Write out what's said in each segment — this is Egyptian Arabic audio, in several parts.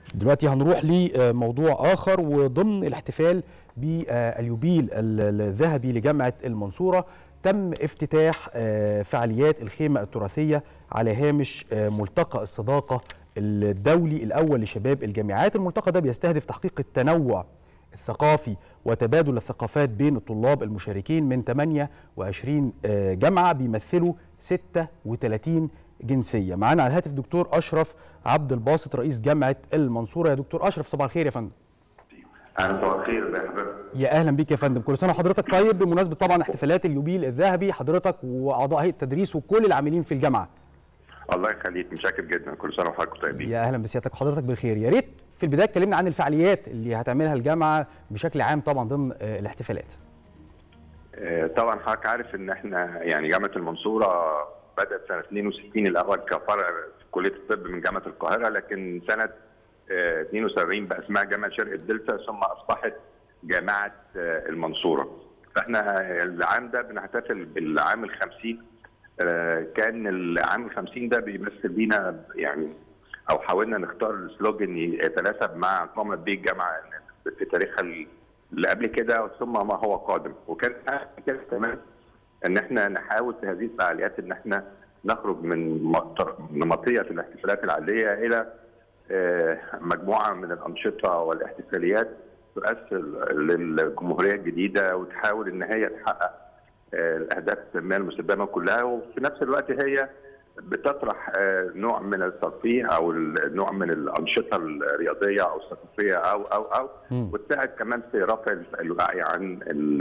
دلوقتي هنروح لموضوع آخر وضمن الاحتفال باليوبيل الذهبي لجامعة المنصورة تم افتتاح فعاليات الخيمة التراثية على هامش ملتقى الصداقة الدولي الأول لشباب الجامعات الملتقى ده بيستهدف تحقيق التنوع الثقافي وتبادل الثقافات بين الطلاب المشاركين من 28 جامعة بيمثلوا 36 جنسية معانا على الهاتف دكتور أشرف عبد الباسط رئيس جامعة المنصورة يا دكتور أشرف صباح الخير يا فندم اهلا صباح الخير يا حضرتك يا اهلا بيك يا فندم كل سنه وحضرتك طيب بمناسبه طبعا احتفالات اليوبيل الذهبي حضرتك واعضاء هيئه التدريس وكل العاملين في الجامعه الله يخليك مشاكر جدا كل سنه وحضرتك طيبين يا اهلا بسيادتك وحضرتك بالخير يا ريت في البدايه اتكلمنا عن الفعاليات اللي هتعملها الجامعه بشكل عام طبعا ضمن الاحتفالات طبعا حضرتك عارف ان احنا يعني جامعه المنصوره بدات سنه 62 الاول كفرع في كليه الطب من جامعه القاهره لكن سنه 72 بقى اسمها جامعه شرق الدلتا ثم اصبحت جامعه المنصوره فاحنا العام ده بنحتفل بالعام ال 50 كان العام ال 50 ده بيمثل بينا يعني او حاولنا نختار سلوجن يتناسب مع قامت به الجامعه في تاريخها اللي قبل كده ثم ما هو قادم وكان كده كمان ان احنا نحاول في هذه الفعاليات ان احنا نخرج من نمطيه الاحتفالات العاديه الى مجموعه من الانشطه والاحتفاليات تؤثر للجمهوريه الجديده وتحاول ان هي تحقق الاهداف التنميه المستدامه كلها وفي نفس الوقت هي بتطرح نوع من الترفيه او نوع من الانشطه الرياضيه او الثقافيه او او او وتساعد كمان في رفع الوعي عن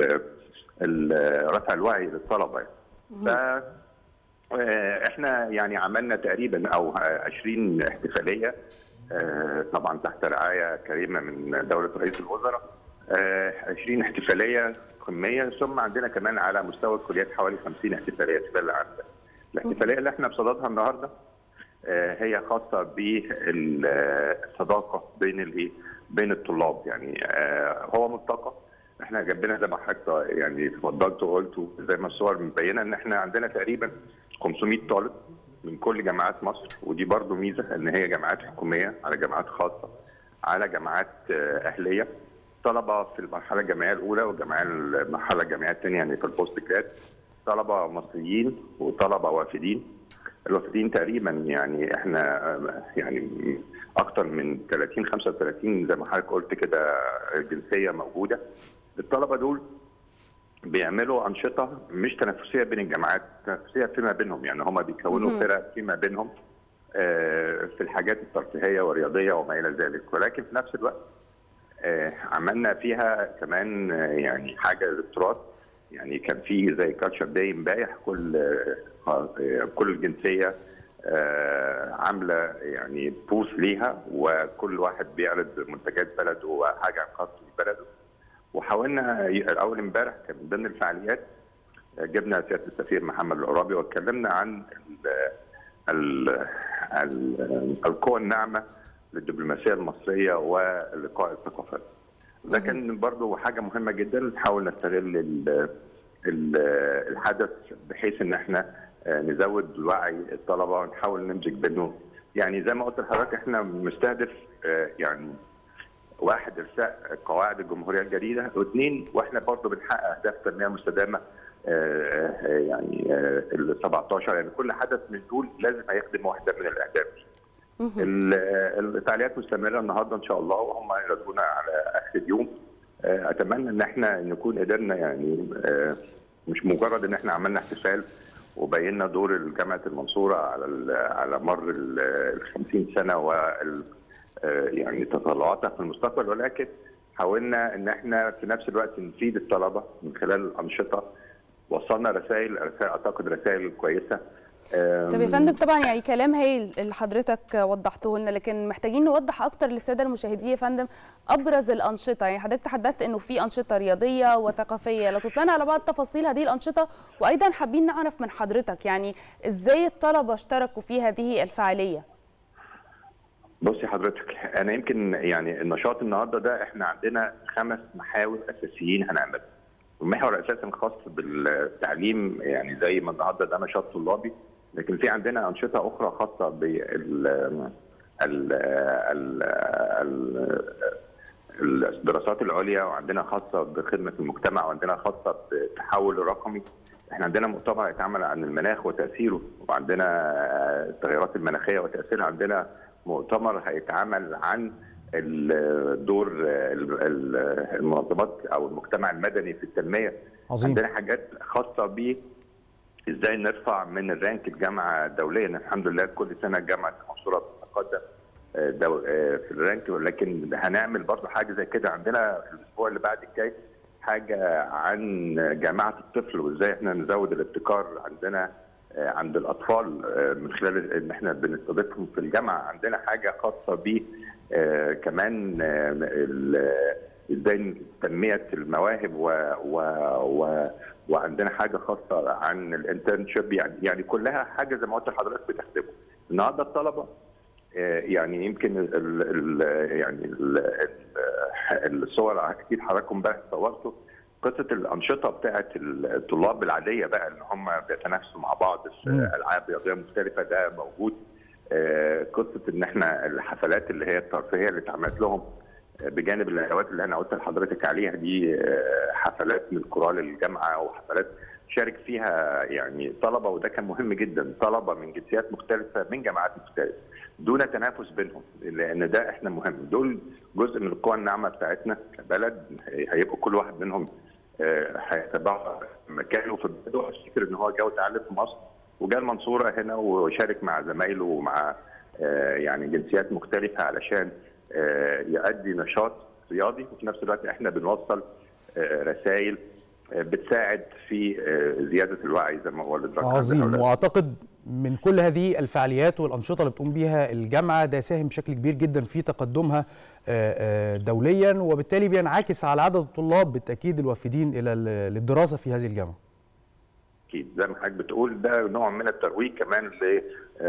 رفع الوعي للطلبه ف احنا يعني عملنا تقريبا او 20 احتفاليه طبعا تحت رعايه كريمه من دوله رئيس الوزراء 20 احتفاليه قميه ثم عندنا كمان على مستوى الكليات حوالي 50 احتفاليه خلال العام ده. الاحتفاليه اللي احنا بصددها النهارده هي خاصه بالصداقه بين الايه؟ بين الطلاب يعني هو ملتقى احنا جنبنا زي ما حضرتك يعني اتفضلت وقلت زي ما الصور مبينه ان احنا عندنا تقريبا 500 طالب من كل جامعات مصر ودي برضو ميزه ان هي جامعات حكوميه على جامعات خاصه على جامعات اهليه طلبه في المرحله الجامعيه الاولى والجامعيه المرحله الجامعيه الثانيه يعني في البوست جراد طلبه مصريين وطلبه وافدين الوافدين تقريبا يعني احنا يعني اكثر من 30 35 زي ما حضرتك قلت كده جنسيه موجوده الطلبه دول بيعملوا انشطه مش تنافسيه بين الجامعات تنافسيه فيما بينهم يعني هم بيكونوا فرق فيما بينهم في الحاجات الترفيهيه والرياضيه وما الى ذلك ولكن في نفس الوقت عملنا فيها كمان يعني حاجه للتراث يعني كان في زي كالتشر داي امبارح كل كل جنسيه عامله يعني بوث ليها وكل واحد بيعرض منتجات بلده وحاجه خاصه ببلده وحاولنا اول امبارح كان من ضمن الفعاليات جبنا سياده السفير محمد العرابي واتكلمنا عن ال ال القوى الناعمه للدبلوماسيه المصريه ولقاء الثقافات. ده كان برضه حاجه مهمه جدا نحاول نستغل الحدث بحيث ان احنا نزود وعي الطلبه ونحاول نمزج بينهم يعني زي ما قلت لحضرتك احنا مستهدف يعني واحد ارساء قواعد الجمهوريه الجديده واثنين واحنا برضه بنحقق اهداف تنميه مستدامه يعني ال 17 يعني كل حدث من دول لازم هيخدم واحده من الاهداف دي. الفعاليات مستمره النهارده ان شاء الله وهم يردونا على اخر اليوم اتمنى ان احنا نكون قدرنا يعني مش مجرد ان احنا عملنا احتفال وبينا دور جامعه المنصوره على على مر ال 50 سنه وال يعني تطلعاتها في المستقبل ولكن حاولنا ان احنا في نفس الوقت نفيد الطلبه من خلال الانشطه وصلنا رسائل اعتقد رسائل كويسه طب يا فندم طبعا يعني كلام هايل اللي حضرتك وضحته لنا لكن محتاجين نوضح اكتر للساده المشاهدين يا فندم ابرز الانشطه يعني حضرتك تحدثت انه في انشطه رياضيه وثقافيه لو تطلعنا على بعض تفاصيل هذه الانشطه وايضا حابين نعرف من حضرتك يعني ازاي الطلبه اشتركوا في هذه الفعاليه بصي حضرتك انا يمكن يعني النشاط النهارده ده احنا عندنا خمس محاور اساسيين هنعملها المحور اساسا خاص بالتعليم يعني زي ما النهارده ده نشاط طلابي لكن في عندنا انشطه اخرى خاصه بال ال ال ال الدراسات العليا وعندنا خاصه بخدمه المجتمع وعندنا خاصه بالتحول الرقمي احنا عندنا مؤتمر هيتعمل عن المناخ وتاثيره وعندنا التغيرات المناخيه وتاثيرها عندنا مؤتمر هيتعمل عن دور المنظمات او المجتمع المدني في التنميه عظيم. عندنا حاجات خاصه ب ازاي نرفع من الرانك الجامعه دوليا الحمد لله كل سنه جامعه المنصوره بتتقدم دو... في الرانك ولكن هنعمل برضه حاجه زي كده عندنا الاسبوع اللي بعد الجاي حاجه عن جامعه الطفل وازاي احنا نزود الابتكار عندنا عند الاطفال من خلال ان احنا بنستضيفهم في الجامعه عندنا حاجه خاصه ب كمان ازاي تنميه المواهب و, و, و وعندنا حاجه خاصه عن الانترنشيب يعني يعني كلها حاجه زي ما قلت لحضرتك بتخدمه النهارده الطلبه يعني يمكن ال ال يعني ال الصور اكيد حضراتكم امبارح صورتوا قصه الانشطه بتاعه الطلاب العاديه بقى ان هم بيتنافسوا مع بعض في العاب رياضيه مختلفه ده موجود قصه ان احنا الحفلات اللي هي الترفيهيه اللي اتعملت لهم بجانب الادوات اللي انا قلت لحضرتك عليها دي حفلات من كورال الجامعه وحفلات شارك فيها يعني طلبه وده كان مهم جدا طلبه من جنسيات مختلفه من جامعات مختلفه دون تنافس بينهم لان ده احنا مهم دول جزء من القوى الناعمه بتاعتنا كبلد هيبقوا كل واحد منهم هيتبع مكانه في البلد وافتكر ان هو جه وتعلم في مصر وجاء المنصوره هنا وشارك مع زمايله ومع يعني جنسيات مختلفه علشان يؤدي نشاط رياضي وفي نفس الوقت احنا بنوصل رسائل بتساعد في زياده الوعي زي ما هو عظيم واعتقد من كل هذه الفعاليات والانشطه اللي بتقوم بيها الجامعه ده ساهم بشكل كبير جدا في تقدمها دوليا وبالتالي بينعكس على عدد الطلاب بالتاكيد الوافدين الى للدراسه في هذه الجامعه. اكيد زي ما حضرتك بتقول ده نوع من الترويج كمان ل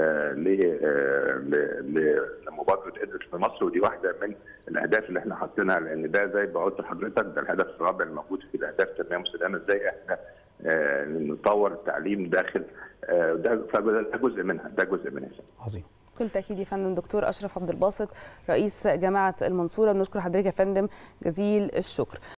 لمبادره ادرس في مصر ودي واحده من الاهداف اللي احنا حاطينها لان ده زي ما قلت لحضرتك ده الهدف الرابع الموجود في الاهداف التنميه المستدامه ازاي احنا نطور التعليم داخل ده ده جزء منها ده جزء منها عظيم بكل تاكيد يا فندم دكتور اشرف عبد الباسط رئيس جامعه المنصوره بنشكر حضرتك يا فندم جزيل الشكر